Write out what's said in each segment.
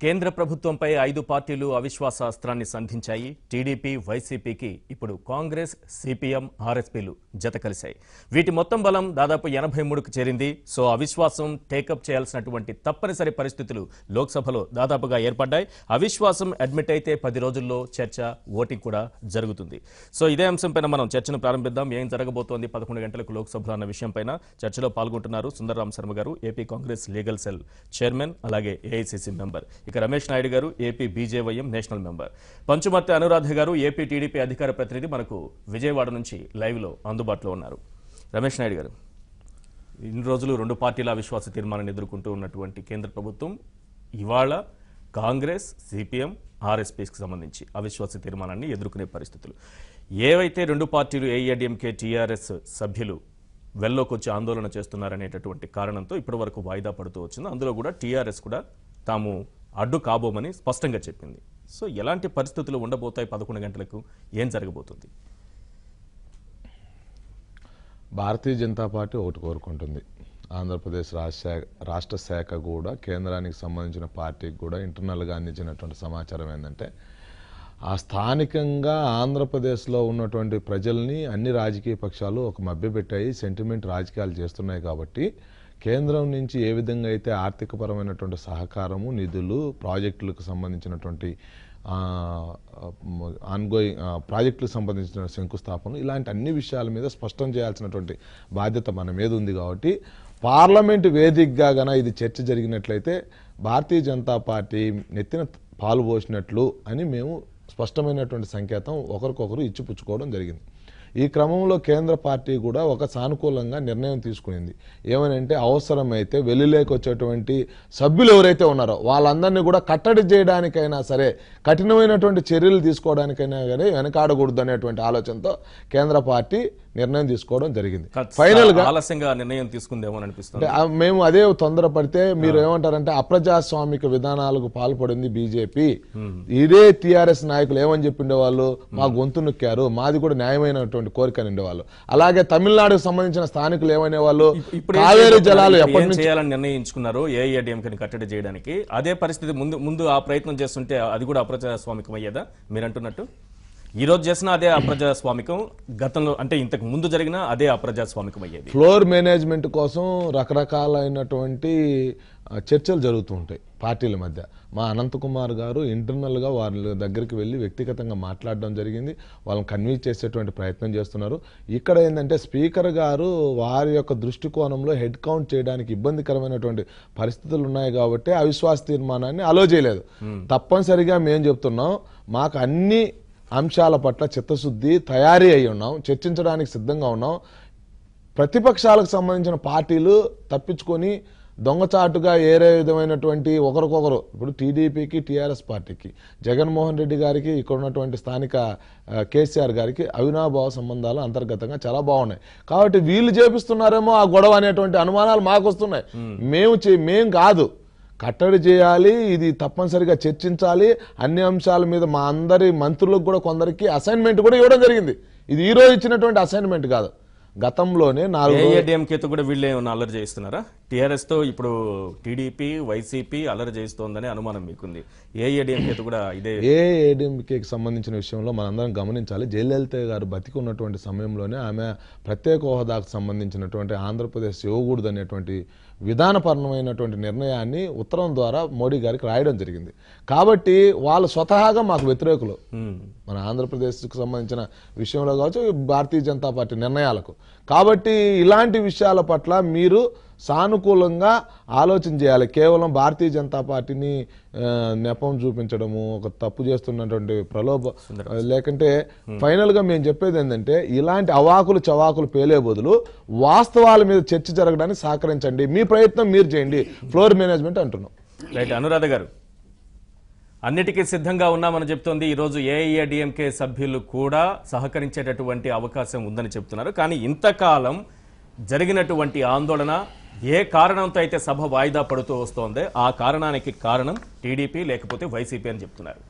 కేంద్ర ప్రభుత్వంపై ఐదు పార్టీలు అవిశ్వాస అస్త్రాన్ని సంధించాయి టీడీపీ వైసీపీకి ఇప్పుడు కాంగ్రెస్ సిపిఎం ఆర్ఎస్పీలు జత కలిశాయి వీటి మొత్తం బలం దాదాపు ఎనభై మూడుకు చేరింది సో అవిశ్వాసం టేకప్ చేయాల్సినటువంటి తప్పనిసరి పరిస్థితులు లోక్సభలో దాదాపుగా ఏర్పడ్డాయి అవిశ్వాసం అడ్మిట్ అయితే పది రోజుల్లో చర్చ ఓటింగ్ కూడా జరుగుతుంది సో ఇదే అంశంపైన మనం చర్చను ప్రారంభిద్దాం ఏం జరగబోతోంది పదకొండు గంటలకు లోక్సభలో అన్న విషయంపైన చర్చలో పాల్గొంటున్నారు Sundararam Sharma garu AP Congress legal cell chairman అలాగే ఏఐసిసి మెంబర్ ఇక Ramesh Naidu garu AP BJYM national member Panchumarthi Anuradha garu AP TDP అధికార ప్రతినిధి మనకు విజయవాడ నుంచి లైవ్ లో అందుబాటులో ఉన్నారు రమేష్ నాయుడు గారు ఇన్ని రోజులు రెండు పార్టీల అవిశ్వాస తీర్మానాన్ని ఎదుర్కొంటూ ఉన్నటువంటి కేంద్ర ప్రభుత్వం ఇవాళ కాంగ్రెస్ సిపిఎం ఆర్ఎస్పీకి సంబంధించి అవిశ్వాస తీర్మానాన్ని ఎదుర్కొనే పరిస్థితులు ఏవైతే రెండు పార్టీలు ఏఐఏడిఎంకే టీఆర్ఎస్ సభ్యులు వెల్లోకి వచ్చి ఆందోళన చేస్తున్నారనేటటువంటి కారణంతో ఇప్పటి వరకు వాయిదా పడుతూ వచ్చింది అందులో కూడా టీఆర్ఎస్ కూడా తాము అడ్డు కాబోమని స్పష్టంగా చెప్పింది సో ఎలాంటి పరిస్థితులు ఉండబోతాయి పదకొండు గంటలకు ఏం జరగబోతుంది భారతీయ జనతా పార్టీ ఒకటి కోరుకుంటుంది ఆంధ్రప్రదేశ్ రాష్ట్ర రాష్ట్ర శాఖ కూడా కేంద్రానికి సంబంధించిన పార్టీకి కూడా ఇంటర్నల్గా అందించినటువంటి సమాచారం ఏంటంటే ఆ స్థానికంగా ఆంధ్రప్రదేశ్లో ఉన్నటువంటి ప్రజల్ని అన్ని రాజకీయ పక్షాలు ఒక మభ్యపెట్టాయి సెంటిమెంట్ రాజకీయాలు చేస్తున్నాయి కాబట్టి కేంద్రం నుంచి ఏ విధంగా అయితే ఆర్థికపరమైనటువంటి సహకారము నిధులు ప్రాజెక్టులకు సంబంధించినటువంటి ఆన్గోయింగ్ ప్రాజెక్టులకు సంబంధించిన శంకుస్థాపనలు ఇలాంటి అన్ని విషయాల మీద స్పష్టం చేయాల్సినటువంటి బాధ్యత మన మీద ఉంది కాబట్టి పార్లమెంటు వేదికగా గన ఇది చర్చ జరిగినట్లయితే భారతీయ జనతా పార్టీ నెత్తిన పాలు పోసినట్లు అని మేము స్పష్టమైనటువంటి సంకేతం ఒకరికొకరు ఇచ్చిపుచ్చుకోవడం జరిగింది ఈ క్రమంలో కేంద్ర పార్టీ కూడా ఒక సానుకూలంగా నిర్ణయం తీసుకునింది ఏమనంటే అవసరమైతే వెల్లులేకి వచ్చేటువంటి సభ్యులు ఎవరైతే ఉన్నారో వాళ్ళందరినీ కూడా కట్టడి చేయడానికైనా సరే కఠినమైనటువంటి చర్యలు తీసుకోవడానికైనా కానీ వెనకాడకూడదు అనేటువంటి ఆలోచనతో కేంద్ర పార్టీ నిర్ణయం తీసుకోవడం జరిగింది ఫైనల్ గా ఆలస్యంగా నిర్ణయం తీసుకుందేమో అని అనిపిస్తుంది అంటే ఆ మేము అదే తొందరపడితే మీరు ఏమంటారంటే అప్రజాస్వామిక విధానాలకు పాల్పడింది బీజేపీ ఇదే టిఆర్ఎస్ నాయకులు ఏమని చెప్పిండే వాళ్ళు మా గొంతు నొక్కారు మాది కూడా న్యాయమైనటువంటి కోరిక అని ఉండేవాళ్ళు అలాగే తమిళనాడుకు సంబంధించిన స్థానికులు ఏమనే వాళ్ళు ఇప్పుడు ఏం కావేరీ చేయబోతున్నారు? జలాలు ఇప్పుడు ఎప్పటి ఏం నుంచి చేయాలని నిర్ణయించుకున్నారు ఏఐఏడిఎంకి కట్టడి చేయడానికి అదే పరిస్థితి ముందు ముందు ఆ ప్రయత్నం చేస్తుంటే అది కూడా అప్రజాస్వామికం అయ్యేదా మీరు అంటున్నట్టు ఈ రోజు చేసిన అదే అప్రజాస్వామికం గతంలో అంటే ఇంతకు ముందు జరిగిన అదే అప్రజాస్వామికం అయ్యేది ఫ్లోర్ మేనేజ్మెంట్ కోసం రకరకాలైనటువంటి ఆ, చర్చలు జరుగుతూ ఉంటాయి పార్టీల మధ్య మా అనంతకుమార్ గారు ఇంటర్నల్గా వాళ్ళ దగ్గరికి వెళ్ళి వ్యక్తిగతంగా మాట్లాడడం జరిగింది వాళ్ళని కన్విన్స్ చేసేటువంటి ప్రయత్నం చేస్తున్నారు ఇక్కడ ఏంటంటే స్పీకర్ గారు వారి యొక్క దృష్టికోణంలో హెడ్ కౌంట్ చేయడానికి ఇబ్బందికరమైనటువంటి పరిస్థితులు ఉన్నాయి కాబట్టి అవిశ్వాస తీర్మానాన్ని అలో చేయలేదు తప్పనిసరిగా మేము చెప్తున్నాం మాకు అన్ని అంశాల పట్ల చిత్తశుద్ధి తయారీ అయి ఉన్నాం చర్చించడానికి సిద్ధంగా ఉన్నాం ప్రతిపక్షాలకు సంబంధించిన పార్టీలు తప్పించుకొని దొంగచాటుగా ఏరే విధమైనటువంటి ఒకరికొకరు ఇప్పుడు టీడీపీకి టీఆర్ఎస్ పార్టీకి జగన్మోహన్ రెడ్డి గారికి ఇక్కడ ఉన్నటువంటి స్థానిక ఆ, కేసీఆర్ గారికి అవినాభావ సంబంధాలు అంతర్గతంగా చాలా బాగున్నాయి కాబట్టి వీళ్ళు చేపిస్తున్నారేమో ఆ గొడవ అనేటువంటి అనుమానాలు మాకు వస్తున్నాయి మేము చే- మేం కాదు కట్టడి చేయాలి ఇది తప్పనిసరిగా చర్చించాలి అన్ని అంశాల మీద మా అందరి మంత్రులకు కూడా కొందరికి అసైన్మెంట్ కూడా ఇవ్వడం జరిగింది ఇది ఈ రోజు ఇచ్చినటువంటి అసైన్మెంట్ కాదు గతంలోనే నాలుగు రోజులు- ఏఐఏడిఎంకేతో కూడా వీళ్ళే ఏమన్నా అల్లరి చేయిస్తున్నారా టీఆర్ఎస్ తో ఇప్పుడు టీడీపీ వైసీపీ అల్లరి చేస్తోందనే అనుమానం మీకుంది ఏఐఏడిఎంకేతో కూడా ఇదే ఏ ఏడీఎంకేకి సంబంధించిన విషయంలో మనందరం గమనించాలి జయలలిత గారు బతికి ఉన్నటువంటి సమయంలోనే ఆమె ప్రత్యేక హోదాకు సంబంధించినటువంటి ఆంధ్రప్రదేశ్ ఇవ్వకూడదు అనేటువంటి విధానపరమైనటువంటి నిర్ణయాన్ని ఉత్తరం ద్వారా మోడీ గారికి రాయడం జరిగింది కాబట్టి వాళ్ళు స్వతహాగా మాకు వ్యతిరేకులు ఉమ్. మన ఆంధ్రప్రదేశ్కు సంబంధించిన విషయంలో కావచ్చు భారతీయ జనతా పార్టీ నిర్ణయాలకు కాబట్టి ఇలాంటి విషయాల పట్ల మీరు సానుకూలంగా ఆలోచన చేయాలి కేవలం భారతీయ జనతా పార్టీని ఆ, నెపం చూపించడము ఒక తప్పు చేస్తున్నటువంటి ప్రలోభ లేకంటే ఫైనల్ గా మేము చెప్పేది ఏంటంటే ఇలాంటి అవాకులు చవాకులు పేలే బదులు వాస్తవాల మీద చర్చ జరగడానికి సహకరించండి మీ ప్రయత్నం మీరు చేయండి ఫ్లోర్ మేనేజ్మెంట్ అంటున్నాం రైట్ అనురాధ గారు అన్నిటికీ సిద్ధంగా ఉన్నామని చెప్తోంది ఈరోజు ఏఐఏడిఎంకే సభ్యులు కూడా సహకరించేటటువంటి అవకాశం ఉందని చెప్తున్నారు కానీ ఇంతకాలం జరిగినటువంటి ఆందోళన ఏ కారణంతో అయితే సభ వాయిదా పడుతూ వస్తోందో ఆ కారణానికి కారణం టీడీపీ లేకపోతే వైసీపీ అని చెప్తున్నారు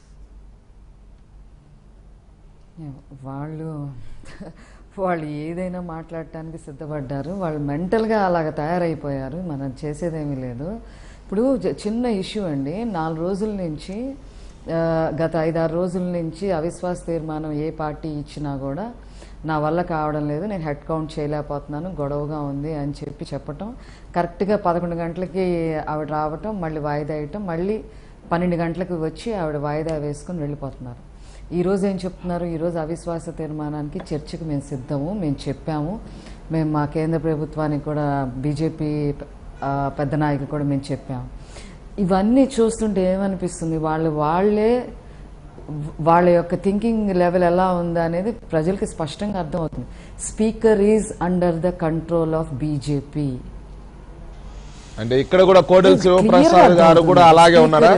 వాళ్ళు వాళ్ళు ఏదైనా మాట్లాడటానికి సిద్ధపడ్డారు వాళ్ళు మెంటల్గా అలాగ తయారైపోయారు మనం చేసేదేమీ లేదు ఇప్పుడు జ- చిన్న ఇష్యూ అండి నాలుగు రోజుల నుంచి ఆ, గత ఐదారు రోజుల నుంచి అవిశ్వాస తీర్మానం ఏ పార్టీ ఇచ్చినా కూడా నా వల్ల కావడం లేదు నేను హెడ్ కౌంట్ చేయలేకపోతున్నాను గొడవగా ఉంది అని చెప్పి చెప్పటం కరెక్ట్గా పదకొండు గంటలకి ఆవిడ రావటం మళ్ళీ వాయిదా వేయటం మళ్ళీ పన్నెండు గంటలకు వచ్చి ఆవిడ వాయిదా వేసుకుని వెళ్ళిపోతున్నారు ఈ రోజు ఏం చెప్తున్నారు ఈరోజు అవిశ్వాస తీర్మానానికి చర్చకు మేము సిద్ధము మేము చెప్పాము మేము మా కేంద్ర ప్రభుత్వానికి కూడా బీజేపీ పెద్ద నాయకులు కూడా మేము చెప్పాము ఇవన్నీ చూస్తుంటే ఏమనిపిస్తుంది వాళ్ళు వాళ్ళే వాళ్ళ యొక్క థింకింగ్ లెవెల్ ఎలా ఉందా అనేది ప్రజలకి స్పష్టంగా అర్థమవుతుంది speaker is under the control of BJP అంటే ఇక్కడ కూడా కోడెల శివప్రసాద్ గారు కూడా అలాగే ఉన్నారా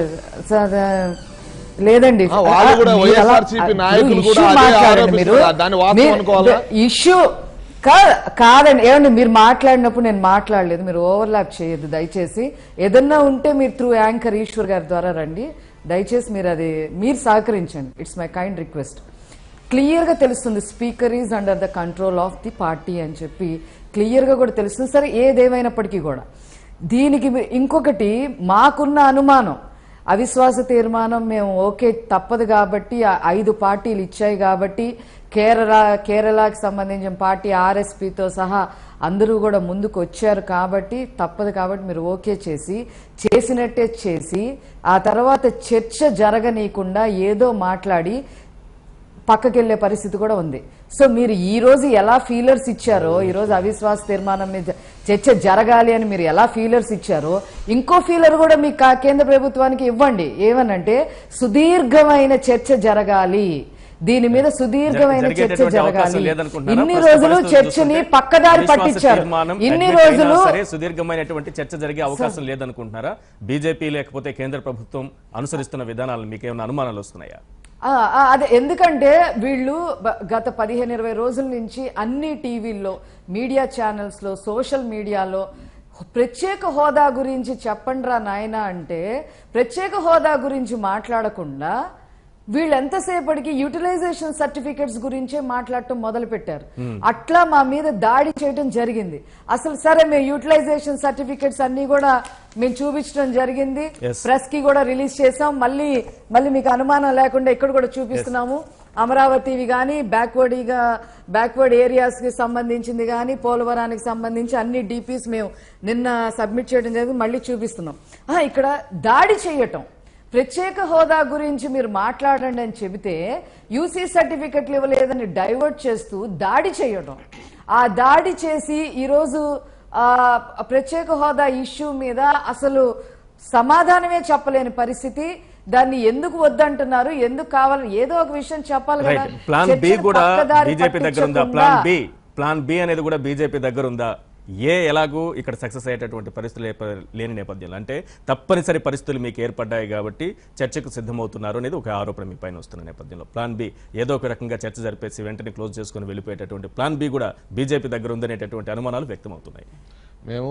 లేదండి ఆ, వాళ్ళు కూడా మీరు అలా- YSRCP ఇప్పుడు నాయకులు issue కూడా అదే మాట్లాడండి ఆరోపిస్తున్నారు. మీరు. దాన్ని వాస్తవం మీరు- అనుకోవాలా? ఇష్యూ కా- కాదండి ఏమండి మీరు మాట్లాడినప్పుడు నేను మాట్లాడలేదు మీరు ఓవర్లాప్ చేయొద్దు దయచేసి ఏదన్నా ఉంటే మీరు త్రూ యాంకర్ ఈశ్వర్ గారి ద్వారా రండి దయచేసి మీరు అది మీరు సహకరించండి it's my kind request clear గా తెలుస్తుంది speaker is under the control of the party అని చెప్పి క్లియర్ గా కూడా తెలుస్తుంది సరే ఏదేమైనప్పటికీ కూడా దీనికి మీ- ఇంకొకటి మాకున్న అనుమానం అవిశ్వాస తీర్మానం మేము ఓకే తప్పదు కాబట్టి ఆ ఐదు పార్టీలు ఇచ్చాయి కాబట్టి కేరళ కేరళకి సంబంధించిన పార్టీ ఆర్ఎస్పితో సహా అందరూ కూడా ముందుకు వచ్చారు కాబట్టి తప్పదు కాబట్టి మీరు ఓకే చేసి చేసినట్టే చేసి ఆ తర్వాత చర్చ జరగనీయకుండా ఏదో మాట్లాడి పక్కకెళ్లే పరిస్థితి కూడా ఉంది సో మీరు ఈ రోజు ఎలా ఫీలర్స్ ఇచ్చారో ఈ రోజు అవిశ్వాస తీర్మానం మీద చర్చ జరగాలి అని మీరు ఎలా ఫీలర్స్ ఇచ్చారో ఇంకో ఫీలర్ కూడా మీ కా- కేంద్ర ప్రభుత్వానికి ఇవ్వండి ఏమనంటే సుదీర్ఘమైన చర్చ జరగాలి దీని మీద సుదీర్ఘమైన చర్చ జరిగేటటువంటి అవకాశం జరగాలి లేదనుకుంటున్నారా? ఇన్ని ప్రస్తుత రోజులు పరిస్థితులు చర్చని చూస్తుంటే పక్కదారి అవిశ్వాస పట్టించారు తీర్మానం ఇన్ని admit అయినా రోజులు సరే సుదీర్ఘమైనటువంటి చర్చ జరిగే అవకాశం లేదనుకుంటున్నారా బీజేపీ లేకపోతే కేంద్ర ప్రభుత్వం అనుసరిస్తున్న విధానాలు మీకేమైనా అనుమానాలు వస్తున్నాయా ఆ, ఆ, అదే ఎందుకంటే వీళ్ళు బ- గత పదిహేను ఇరవై రోజుల నుంచి అన్ని టీవీల్లో మీడియా ఛానల్స్ లో సోషల్ మీడియాలో ప్రత్యేక హోదా గురించి చెప్పండిరా నాయన అంటే ప్రత్యేక హోదా గురించి మాట్లాడకుండా వీళ్ళు ఎంతసేపటికి యూటిలైజేషన్ సర్టిఫికెట్స్ గురించే మాట్లాడటం మొదలు పెట్టారు అట్లా మా మీద దాడి చేయడం జరిగింది అసలు సరే మేము యూటిలైజేషన్ సర్టిఫికెట్స్ అన్ని కూడా మేము చూపించడం జరిగింది Yes. ప్రెస్ కి కూడా రిలీజ్ చేసాం మళ్ళీ మళ్ళీ మీకు అనుమానం లేకుండా ఇక్కడ కూడా చూపిస్తున్నాము అమరావతివి కానీ బ్యాక్వర్డ్గా బ్యాక్వర్డ్ ఏరియాస్ కి సంబంధించింది కానీ పోలవరానికి సంబంధించి అన్ని డిపిస్ మేము నిన్న సబ్మిట్ చేయడం జరిగింది మళ్ళీ చూపిస్తున్నాం ఆ, ఇక్కడ దాడి చేయటం ప్రత్యేక హోదా గురించి మీరు మాట్లాడండి అని చెబితే యూసీ సర్టిఫికెట్లు ఇవ్వలేదని డైవర్ట్ చేస్తూ దాడి చేయటం ఆ దాడి చేసి ఈరోజు ఆ ప్రత్యేక హోదా ఇష్యూ మీద అసలు సమాధానమే చెప్పలేని పరిస్థితి దాన్ని ఎందుకు వద్దంటున్నారు ఎందుకు కావాలని ఏదో ఒక విషయం చెప్పాలి కదా రైట్ ప్లాన్ బి చర్చను కూడా పక్కదారి బీజేపీ దగ్గర ఉందా పట్టించకుండా ప్లాన్ బి ప్లాన్ బి అనేది కూడా బీజేపీ దగ్గర ఉందా ఏ ఎలాగూ ఇక్కడ సక్సెస్ అయ్యేటటువంటి పరిస్థితులు ఏర్ప- లేని నేపథ్యంలో అంటే తప్పనిసరి పరిస్థితులు మీకు ఏర్పడ్డాయి కాబట్టి చర్చకు సిద్ధమవుతున్నారు అనేది ఒక ఆరోపణ మీ పైన వస్తున్న నేపథ్యంలో ప్లాన్ బి ఏదో ఒక రకంగా చర్చ జరిపేసి వెంటనే క్లోజ్ చేసుకుని వెళ్ళిపోయేటటువంటి ప్లాన్ బి కూడా బీజేపీ దగ్గర ఉందనేటటువంటి అనుమానాలు వ్యక్తమవుతున్నాయి మేము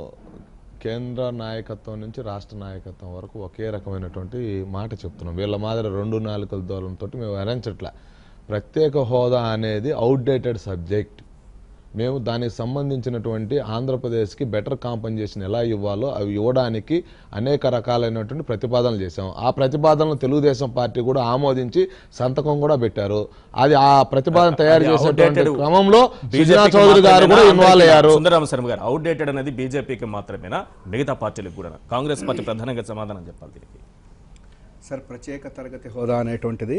కేంద్ర నాయకత్వం నుంచి రాష్ట్ర నాయకత్వం వరకు ఒకే రకమైనటువంటి మాట చెప్తున్నాం వీళ్ళ మాదిరి రెండు నాలుకల దూరంతో మేము వరించట్ల ప్రత్యేక హోదా అనేది అవుట్డేటెడ్ సబ్జెక్ట్ మేము దానికి సంబంధించినటువంటి ఆంధ్రప్రదేశ్కి బెటర్ కాంపన్సేషన్ ఎలా ఇవ్వాలో అవి ఇవ్వడానికి అనేక రకాలైనటువంటి ప్రతిపాదనలు చేశాం ఆ ప్రతిపాదనలు తెలుగుదేశం పార్టీ కూడా ఆమోదించి సంతకం కూడా పెట్టారు అది ఆ ప్రతిపాదన తయారు అది చేసేటువంటి outdated క్రమంలో సుజనా బీజేపీకి చౌదరి గారు కూడా మాత్రమేనా? ఇన్వాల్వ్ అయ్యారు సుందరరామ శర్మ గారు అవుట్డేటెడ్ అనేది బీజేపీకి మాత్రమేనా మిగతా పార్టీలకు కూడా కాంగ్రెస్ పార్టీ ప్రధానంగా సమాధానం చెప్పాలి దీనికి సార్ ప్రత్యేక తరగతి హోదా అనేటువంటిది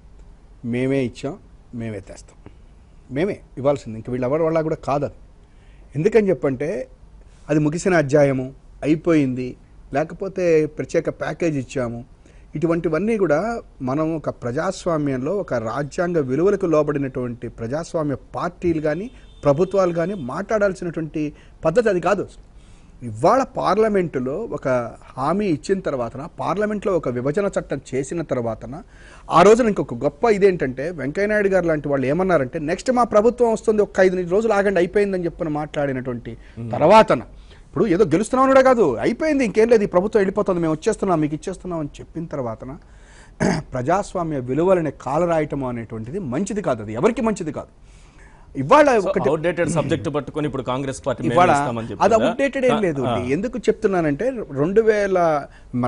మేమే ఇచ్చాం మేమే తెస్తాం మేమే ఇవ్వాల్సింది ఇంక వీళ్ళు ఎవరి వల్ల కూడా కాదు అది ఎందుకని చెప్పంటే అది ముగిసిన అధ్యాయము అయిపోయింది లేకపోతే ప్రత్యేక ప్యాకేజ్ ఇచ్చాము ఇటువంటివన్నీ కూడా మనం ఒక ప్రజాస్వామ్యంలో ఒక రాజ్యాంగ విలువలకు లోబడినటువంటి ప్రజాస్వామ్య పార్టీలు కానీ ప్రభుత్వాలు కానీ మాట్లాడాల్సినటువంటి పద్ధతి అది కాదు ఇవాళ పార్లమెంటులో ఒక హామీ ఇచ్చిన తర్వాతన పార్లమెంట్లో ఒక విభజన చట్టం చేసిన తర్వాతన ఆ రోజున ఇంకొక గొప్ప ఇదేంటంటే వెంకయ్యనాయుడు గారు లాంటి వాళ్ళు ఏమన్నారంటే నెక్స్ట్ మా ప్రభుత్వం వస్తుంది ఒక ఐదు రోజులు ఆగండి అయిపోయిందని చెప్పని మాట్లాడినటువంటి తర్వాతన ఇప్పుడు ఏదో గెలుస్తున్నాం కూడా కాదు అయిపోయింది ఇంకేం లేదు ఈ ప్రభుత్వం వెళ్ళిపోతుంది మేము వచ్చేస్తున్నాం మీకు ఇచ్చేస్తున్నాం అని చెప్పిన తర్వాతన ప్రజాస్వామ్య విలువలని కాలరాయటం అనేటువంటిది మంచిది కాదు అది ఎవరికి మంచిది కాదు ఇవాళ ఒకటి అవుట్డేటెడ్ సబ్జెక్ట్ పట్టుకొని ఇప్పుడు కాంగ్రెస్ పార్టీ మేమే ఇవాళ ఇస్తామని అది చెప్తుందా? అవుట్డేటెడ్ ఏం లేదు అండి. ఎందుకు చెప్తున్నానంటే రెండు వేల మన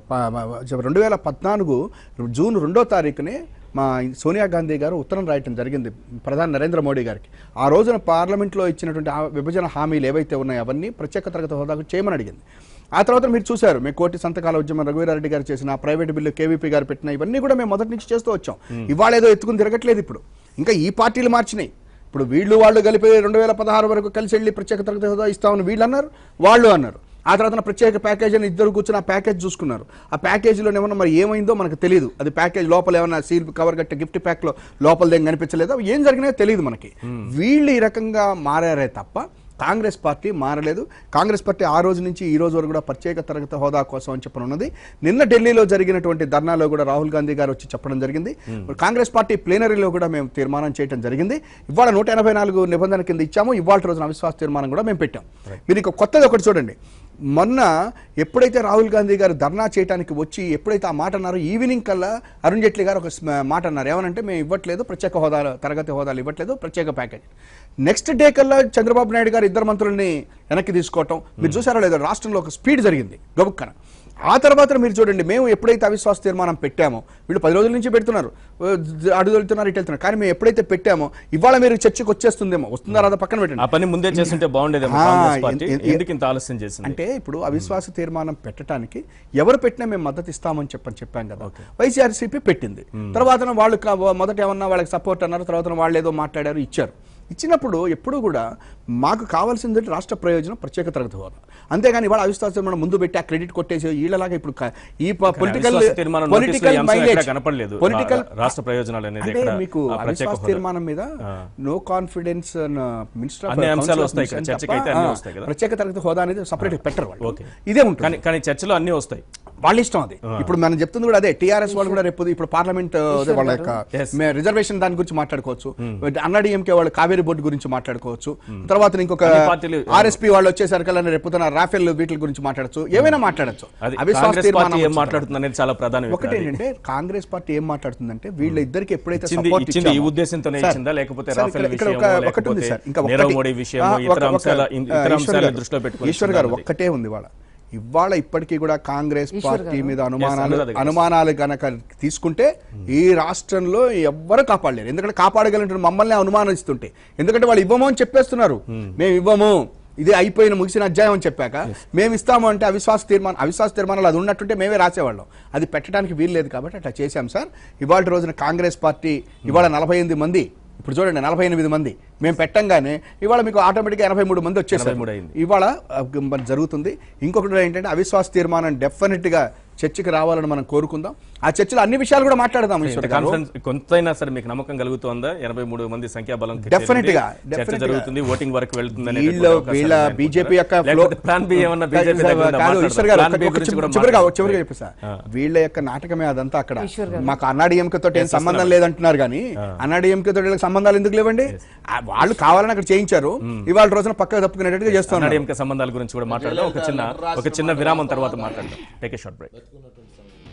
ప- రెండు వేల పద్నాలుగు జూన్ రెండో తారీఖునే మా సోనియా గాంధీ గారు ఉత్తరం రాయటం జరిగింది ప్రధాని నరేంద్ర మోడీ గారికి ఆ రోజున పార్లమెంట్లో ఇచ్చినటువంటి ఆ విభజన హామీలు ఏవైతే ఉన్నాయో అవన్నీ ప్రత్యేక తరగతి హోదాకు చేయమని అడిగింది ఆ తర్వాత మీరు చూశారు మేము కోటి సంతకాల ఉద్యమం రఘువీరారెడ్డి గారు చేసిన ఆ ప్రైవేట్ బిల్లు కేవీపీ గారు పెట్టిన ఇవన్నీ కూడా మేము మొదటి నుంచి చేస్తూ వచ్చాం ఇవాళ ఏదో ఎత్తుకుని తిరగట్లేదు ఇప్పుడు ఇంకా ఈ పార్టీలు మార్చినాయి ఇప్పుడు వీళ్ళు వాళ్ళు కలిపి రెండు వేల పదహారు వరకు కలిసి వెళ్ళి ప్రత్యేక తరగతి హోదా ఇస్తామని వీళ్ళు అన్నారు వాళ్ళు అన్నారు ఆ తర్వాత ప్రత్యేక ప్యాకేజ్ అని ఇద్దరు కూర్చొని ఆ ప్యాకేజ్ చూసుకున్నారు ఆ ప్యాకేజీలో ఏమన్నా మరి ఏమైందో మనకు తెలియదు అది ప్యాకేజ్ లోపల ఏమన్నా సీల్ కవర్ కట్టే గిఫ్ట్ ప్యాక్లో లోపల దేని కనిపించలేదో ఏం జరిగినాయో తెలియదు మనకి వీళ్ళు ఈ రకంగా మారారే తప్ప కాంగ్రెస్ పార్టీ మారలేదు కాంగ్రెస్ పార్టీ ఆ రోజు నుంచి ఈ రోజు వరకు కూడా ప్రత్యేక తరగతి హోదా కోసం అని చెప్పని ఉన్నది నిన్న ఢిల్లీలో జరిగినటువంటి ధర్నాలో కూడా రాహుల్ గాంధీ గారు వచ్చి చెప్పడం జరిగింది కాంగ్రెస్ పార్టీ ప్లేనరీలో కూడా మేము తీర్మానం చేయడం జరిగింది ఇవాళ నూట ఎనభై నాలుగు నిబంధన కింద ఇచ్చాము ఇవాళ రోజున అవిశ్వాస తీర్మానం కూడా మేము పెట్టాం మీరు ఇక కొత్తది ఒకటి చూడండి మొన్న ఎప్పుడైతే రాహుల్ గాంధీ గారు ధర్నా చేయడానికి వచ్చి ఎప్పుడైతే ఆ మాట అన్నారో ఈవినింగ్ కల్లా అరుణ్ జైట్లీ గారు ఒక స్మ- మాట అన్నారు ఏమనంటే మేము ఇవ్వట్లేదు ప్రత్యేక హోదాలు తరగతి హోదాలు ఇవ్వట్లేదు ప్రత్యేక ప్యాకేజ్ నెక్స్ట్ డే కల్లా చంద్రబాబు నాయుడు గారు ఇద్దరు మంత్రుల్ని వెనక్కి తీసుకోవటం మీరు చూసారో లేదో రాష్ట్రంలో ఒక స్పీడ్ జరిగింది గబుక్కన ఆ తర్వాత మీరు చూడండి మేము ఎప్పుడైతే అవిశ్వాస తీర్మానం పెట్టామో వీళ్ళు పది రోజుల నుంచి పెడుతున్నారు అడుగు వెళ్తున్నారు ఇటు వెళ్తున్నారు కానీ మేము ఎప్పుడైతే పెట్టామో ఇవాళ మీరు చర్చకు వచ్చేస్తుందేమో వస్తుందా రాదా పక్కన పెట్టండి ఆ పని ముందే చేస్తుంటే బాగుండేదేమో ఆ, కాంగ్రెస్ పార్టీ ఎన్- ఎన్- ఎందుకు ఇంత ఆలస్యం చేసింది అంటే ఇప్పుడు అవిశ్వాస తీర్మానం పెట్టడానికి ఎవరు పెట్టినా మేము మద్దతు ఇస్తామని చెప్పని చెప్పాం కదా వైసీఆర్సీపీ పెట్టింది తర్వాత వాళ్ళు కా- మొదట ఏమన్నా వాళ్ళకి సపోర్ట్ అన్నారు తర్వాత వాళ్ళు ఏదో మాట్లాడారు ఇచ్చారు ఇచ్చినప్పుడు ఎప్పుడు కూడా మాకు కావాల్సింది రాష్ట్ర ప్రయోజనం ప్రత్యేక తరగతి హోదా అంతేగాని ఇవాళ అవిశ్వాస తీర్మానం ముందు పెట్టి ఆ క్రెడిట్ కొట్టేసి వీళ్ళలాగా ఇప్పుడు క- ఈ పొలిటికల్ అవిశ్వాస తీర్మానం notice లో ఈ పొలిటికల్ అంశం ఎక్కడా మైలేజ్ కనపడలేదు పొలిటికల్ రా- రాష్ట్ర ప్రయోజనాలు అనేది అంటే ఎక్కడ మీకు ఆ ప్రత్యేక అవిశ్వాస హోదా. తీర్మానం మీద నో కాన్ఫిడెన్స్ మినిస్టర్ అన్ని అంశాలు వస్తాయి ఇక్కడ. చర్చకి అయితే అన్ని వస్తాయి కదా. ప్రత్యేక తరగతి హోదా అనేది సపరేట్ పెట్టరు వాళ్ళు ఓకే. ఇదే ఉంటుంది కానీ కానీ చర్చలో అన్ని వస్తాయి వాళ్ళ ఇష్టం అది ఇప్పుడు మనం చెప్తుంది కూడా అదే టీఆర్ఎస్ వాళ్ళు కూడా రేపు ఇప్పుడు పార్లమెంట్ అదే వాళ్ళ యొక్క Yes. మే- రిజర్వేషన్ దాని గురించి మాట్లాడుకోవచ్చు అన్నాడీఎంకే వాళ్ళు కావేరీ బోర్డు గురించి మాట్లాడుకోవచ్చు తర్వాత ఇంకొక అన్ని పార్టీలు- ఆర్ఎస్పీ వాళ్ళు వచ్చేసరికి రేపు రాఫెల్ వీటి గురించి మాట్లాడచ్చు ఏమైనా మాట్లాడచ్చు అది అవిశ్వాస కాంగ్రెస్ తీర్మానం పార్టీ ఏం వచ్చిన మాట్లాడుతుంది అనేది చాలా ప్రధానం ఒకటి ఏంటంటే కాంగ్రెస్ పార్టీ ఏం మాట్లాడుతుందంటే వీళ్ళ ఇద్దరికి ఎప్పుడైతే ఇచ్చింది- support ఇచ్చింది ఈ ఇచ్చామో- ఉద్దేశంతోనే సార్, ఇచ్చిందా? లేకపోతే సార్, రాఫెల్ ఇక్కడ- ఇక్కడ విషయమో, ఒక- ఒకటి ఉంది లేకపోతే సార్ ఇంకా నీరవ్ ఒకటి- మోడీ విషయమో, ఆ, ఇతర ఒక- అంశాల- ఒక- ఇతర ఈశ్వర్ అంశాలను గారు- దృష్టిలో పెట్టుకొని ఈశ్వర్ గారు ఇచ్చిందా ఒక్కటే ఉంది ఇవాళ ఇవాళ ఇప్పటికీ కూడా కాంగ్రెస్ పార్టీ మీద అనుమానాలు అనురాధ గారు. అనుమానాలు గనక తీసుకుంటే ఈ రాష్ట్రంలో ఎవ్వరు కాపాడలేరు ఎందుకంటే కాపాడగలంటే మమ్మల్ని అనుమానిస్తుంటే ఎందుకంటే వాళ్ళు ఇవ్వము అని చెప్పేస్తున్నారు మేము ఇవ్వము ఇది అయిపోయిన ముగిసిన అధ్యాయం అని చెప్పాక మేము ఇస్తాము అంటే అవిశ్వాస తీర్మానం అవిశ్వాస తీర్మానాలు అది ఉన్నట్టుంటే మేమే రాసేవాళ్ళం అది పెట్టడానికి వీలు లేదు కాబట్టి అట్లా చేశాం సార్ ఇవాళ రోజున కాంగ్రెస్ పార్టీ ఇవాళ నలభై ఎనిమిది మంది ఇప్పుడు చూడండి నలభై ఎనిమిది మంది మేము పెట్టంగానే ఇవాళ మీకు ఆటోమేటిక్గా ఎనభై మూడు మంది వచ్చేసారు 83 అయింది. ఇవాళ ఆ, మరి జరుగుతుంది ఇంకొకటి ఏంటంటే అవిశ్వాస తీర్మానం డెఫినెట్ గా చర్చకి రావాలని మనం కోరుకుందాం ఆ చర్చలో అన్ని విషయాలు కూడా మాట్లాడదాం ఈశ్వర్ గారు. కాన్ఫిడెన్స్ కొంతైనా సరే మీకు నమ్మకం కలుగుతోందా ఎనభై మూడు మంది సంఖ్యాబలం Definitely గా, చర్చ definitely గా. జరుగుతుంది ఓటింగ్ వరకు వెళ్తుంది వీళ్ళ వీళ్ళ బీజేపీ యొక్క flow- ప్లాన్ బి ఏమన్నా కాదు, బీజేపీ కాదు, ఈశ్వర్ గారు, ఒక- ఒక చివరి- చివరిగా చివరిగా చెప్పు సార్ ఆ. వీళ్ళ యొక్క నాటకమే అదంతా అక్కడ ఈశ్వర్ గారు. మాకు అన్నాడీఎంకే తోటి ఏం సంబంధం లేదంటున్నారు కానీ అన్నాడీఎంకే తోటి వీళ్ళకి సంబంధాలు ఎందుకు లేవండి ఆ, వాళ్ళు కావాలని అక్కడ చేయించారు ఇవాళ రోజున పక్కకు తప్పుకునేటట్టుగా చేస్తున్నారు ఎంక సంబంధాల గురించి కూడా మాట్లాడదాం ఒక చిన్న ఒక చిన్న విరామం తర్వాత మాట్లాడదాం టేక్ ఏ షార్ట్ బ్రేక్